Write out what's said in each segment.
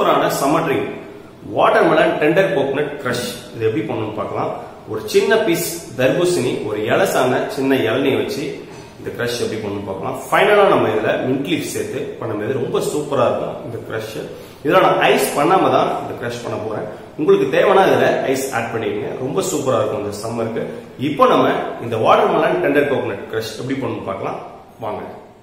சூப்பரான summer drink watermelon tender coconut crush இது எப்படி பண்ணணும்னு பார்க்கலாம் ஒரு சின்ன பீஸ் தர்பூசணி ஒரு இலசான சின்ன இளநீ வச்சு இந்த கிரஷ் எப்படி பண்ணணும்னு பார்க்கலாம் ஃபைனலா நம்ம இதுல மின்ட் லீஃப் சேர்த்து பண்ணும்போது ரொம்ப சூப்பரா இருக்கும் இந்த கிரஷ் இதுல நான் ஐஸ் பண்ணாம தான் இந்த கிரஷ் பண்ண போறேன் உங்களுக்கு தேவைன்னா இதுல ஐஸ் ஆட் பண்ணிக்கங்க ரொம்ப சூப்பரா இருக்கும் இந்த சம்மருக்கு இப்போ நம்ம இந்த வாட்டர்மெலன் டெண்டர் கோகனட் கிரஷ் எப்படி பண்ணணும்னு பார்க்கலாம் வாங்க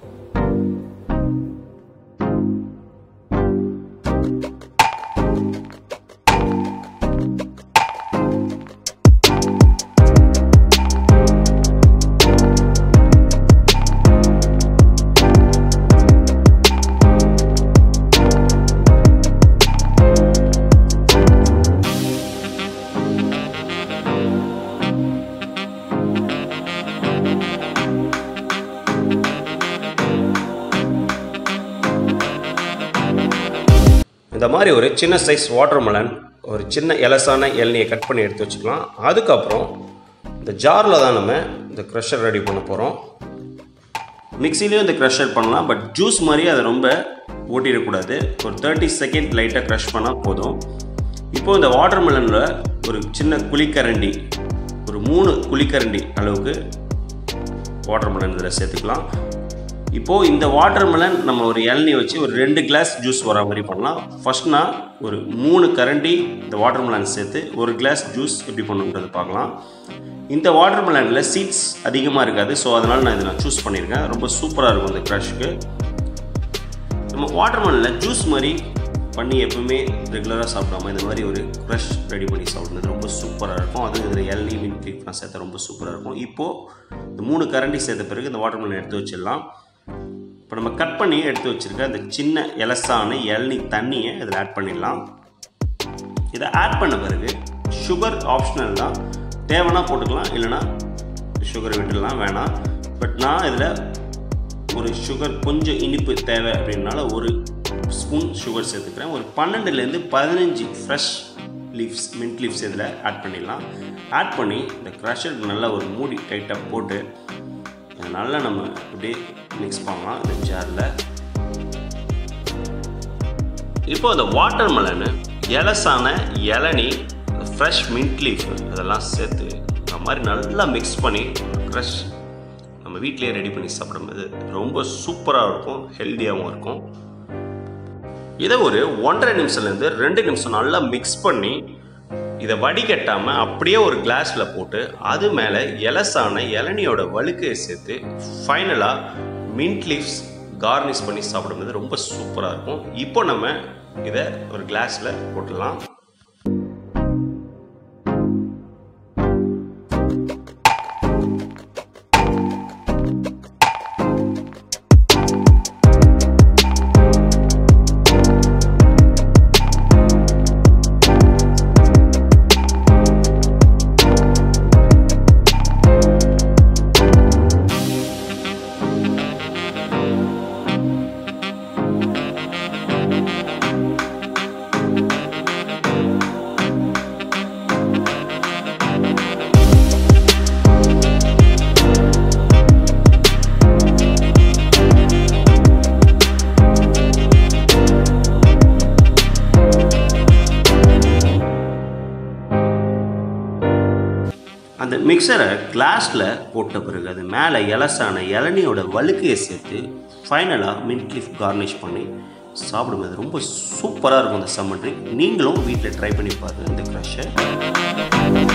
இந்த மாதிரி ஒரு சின்ன சைஸ் வாட்டர்மெலன் ஒரு சின்ன எலசான இளநியை கட் பண்ணி எடுத்து வச்சுக்கலாம் அதுக்கப்புறம் இந்த ஜாரில் தான் நம்ம இந்த க்ரஷர் ரெடி பண்ண போகிறோம் மிக்சிலையும் இந்த க்ரஷர் பண்ணலாம் பட் ஜூஸ் மாதிரி அதை ரொம்ப ஓட்டிடக்கூடாது ஒரு தேர்ட்டி செகண்ட் லைட்டாக க்ரஷ் பண்ணால் போதும் இப்போது இந்த வாட்டர்மெலனில் ஒரு சின்ன குழிக்கரண்டி ஒரு மூணு குழிக்கரண்டி அளவுக்கு வாட்டர்மெலன் இதில் சேர்த்துக்கலாம் இப்போது இந்த வாட்டர்மெலன் நம்ம ஒரு இளநீ வச்சு ஒரு ரெண்டு கிளாஸ் ஜூஸ் வர மாதிரி பண்ணலாம் ஃபர்ஸ்ட் நான் ஒரு மூணு கரண்டி இந்த வாட்டர்மெலன் சேர்த்து ஒரு கிளாஸ் ஜூஸ் எப்படி பண்ணுன்றது பார்க்கலாம் இந்த வாட்டர்மெலனில் சீட்ஸ் அதிகமாக இருக்காது ஸோ அதனால் நான் இதை நான் சூஸ் பண்ணியிருக்கேன் ரொம்ப சூப்பராக இருக்கும் இந்த க்ரஷ்க்கு நம்ம வாட்டர்மெலனில் ஜூஸ் மாதிரி பண்ணி எப்பவுமே ரெகுலராக சாப்பிடாம இந்த மாதிரி ஒரு க்ரஷ் ரெடி பண்ணி சாப்பிடுறது ரொம்ப சூப்பராக இருக்கும் அது இதில் இளநீ மீன் கிளிப்லாம் சேர்த்தா ரொம்ப சூப்பராக இருக்கும் இப்போது இந்த மூணு கரண்டி சேர்த்த பிறகு இந்த வாட்டர்மெலன் எடுத்து வச்சிடலாம் இப்போ நம்ம கட் பண்ணி எடுத்து வச்சுருக்க அந்த சின்ன எலசான இளநீ தண்ணியை இதில் ஆட் பண்ணிடலாம் இதை ஆட் பண்ண பிறகு சுகர் ஆப்ஷனல் தான் தேவைன்னா போட்டுக்கலாம் இல்லைனா சுகர் விட்டுடலாம் வேணாம் பட் நான் இதில் ஒரு சுகர் கொஞ்சம் இனிப்பு தேவை அப்படின்னால ஒரு ஸ்பூன் சுகர் சேர்த்துக்கிறேன் ஒரு பன்னெண்டுலேருந்து பதினஞ்சு ஃப்ரெஷ் லீவ்ஸ் மின்ட் லீவ்ஸ் இதில் ஆட் பண்ணிடலாம் ஆட் பண்ணி இந்த க்ரஷருக்கு நல்லா ஒரு மூடி டைட்டாக போட்டு அதை நல்லா நம்ம அப்படியே மிக்ஸ் பண்ணலாம் இந்த ஜாரில் இப்போ அந்த வாட்டர் மெலனு எலசான இளநி ஃப்ரெஷ் மின்ட் லீஃப் இதெல்லாம் சேர்த்து இந்த மாதிரி நல்லா மிக்ஸ் பண்ணி க்ரஷ் நம்ம வீட்டிலேயே ரெடி பண்ணி சாப்பிடும்போது ரொம்ப சூப்பராக இருக்கும் ஹெல்த்தியாகவும் இருக்கும் இதை ஒரு ஒன்றரை நிமிஷம்லேருந்து ரெண்டு நிமிஷம் நல்லா மிக்ஸ் பண்ணி இதை வடிகட்டாமல் அப்படியே ஒரு கிளாஸில் போட்டு அது மேலே எலசான இளநியோட வழுக்கையை சேர்த்து ஃபைனலாக மின்ட் லீவ்ஸ் கார்னிஷ் பண்ணி சாப்பிடும்போது ரொம்ப சூப்பராக இருக்கும் இப்போ நம்ம இதை ஒரு கிளாஸில் போட்டுடலாம் அந்த மிக்சரை கிளாஸில் போட்ட பிறகு அது மேலே எலசான இளநியோட வழுக்கையை சேர்த்து ஃபைனலாக மின்ட் லீஃப் கார்னிஷ் பண்ணி சாப்பிடும்போது ரொம்ப சூப்பராக இருக்கும் இந்த சம்மர் ட்ரிங்க் நீங்களும் வீட்டில் ட்ரை பண்ணி பாருங்கள் இந்த க்ரஷை